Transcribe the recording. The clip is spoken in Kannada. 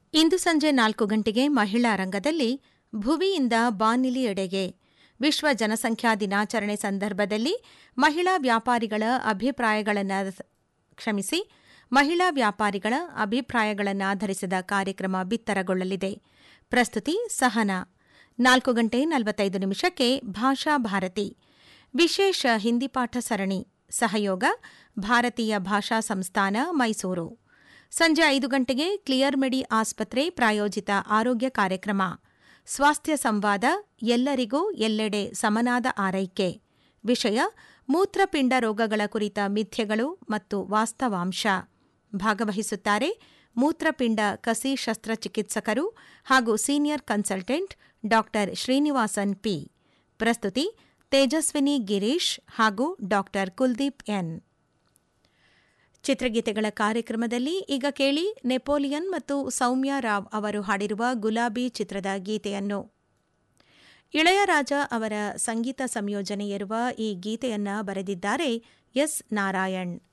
ಇಂದು ಸಂಜೆ ನಾಲ್ಕು ಗಂಟೆಗೆ ಮಹಿಳಾ ರಂಗದಲ್ಲಿ ಭುವಿಯಿಂದ ಬಾನಿಲಿಯೆಡೆಗೆ ವಿಶ್ವ ಜನಸಂಖ್ಯಾ ದಿನಾಚರಣೆ ಸಂದರ್ಭದಲ್ಲಿ ಮಹಿಳಾ ವ್ಯಾಪಾರಿಗಳ ಅಭಿಪ್ರಾಯಗಳನ್ನು ಕ್ಷಮಿಸಿ ಮಹಿಳಾ ವ್ಯಾಪಾರಿಗಳ ಅಭಿಪ್ರಾಯಗಳನ್ನಾಧರಿಸಿದ ಕಾರ್ಯಕ್ರಮ ಬಿತ್ತರಗೊಳ್ಳಲಿದೆ ಪ್ರಸ್ತುತಿ ಸಹನಾ ನಾಲ್ಕು ಗಂಟೆ ನಲವತ್ತೈದು ನಿಮಿಷಕ್ಕೆ ಭಾಷಾ ಭಾರತಿ ವಿಶೇಷ ಹಿಂದಿ ಪಾಠ ಸರಣಿ ಸಹಯೋಗ ಭಾರತೀಯ ಭಾಷಾ ಸಂಸ್ಥಾನ ಮೈಸೂರು ಸಂಜೆ ಐದು ಗಂಟೆಗೆ ಕ್ಲಿಯರ್ ಮೆಡಿ ಆಸ್ಪತ್ರೆ ಪ್ರಾಯೋಜಿತ ಆರೋಗ್ಯ ಕಾರ್ಯಕ್ರಮ ಸ್ವಾಸ್ಥ್ಯ ಸಂವಾದ ಎಲ್ಲರಿಗೂ ಎಲ್ಲೆಡೆ ಸಮನಾದ ಆರೈಕೆ ವಿಷಯ ಮೂತ್ರಪಿಂಡ ರೋಗಗಳ ಕುರಿತ ಮಿಥ್ಯಗಳು ಮತ್ತು ವಾಸ್ತವಾಂಶ ಭಾಗವಹಿಸುತ್ತಾರೆ ಮೂತ್ರಪಿಂಡ ಕಸಿ ಶಸ್ತ್ರಚಿಕಿತ್ಸಕರು ಹಾಗೂ ಸೀನಿಯರ್ ಕನ್ಸಲ್ಟೆಂಟ್ ಡಾ ಶ್ರೀನಿವಾಸನ್ ಪಿ ಪ್ರಸ್ತುತಿ ತೇಜಸ್ವಿನಿ ಗಿರೀಶ್ ಹಾಗೂ ಡಾ ಕುಲ್ದೀಪ್ ಎನ್ ಚಿತ್ರಗೀತೆಗಳ ಕಾರ್ಯಕ್ರಮದಲ್ಲಿ ಈಗ ಕೇಳಿ ನೆಪೋಲಿಯನ್ ಮತ್ತು ಸೌಮ್ಯ ರಾವ್ ಅವರು ಹಾಡಿರುವ ಗುಲಾಬಿ ಚಿತ್ರದ ಗೀತೆಯನ್ನು ಇಳೆಯರಾಜ ಅವರ ಸಂಗೀತ ಸಂಯೋಜನೆ ಇರುವ ಈ ಗೀತೆಯನ್ನ ಬರೆದಿದ್ದಾರೆ ಎಸ್ ನಾರಾಯಣ್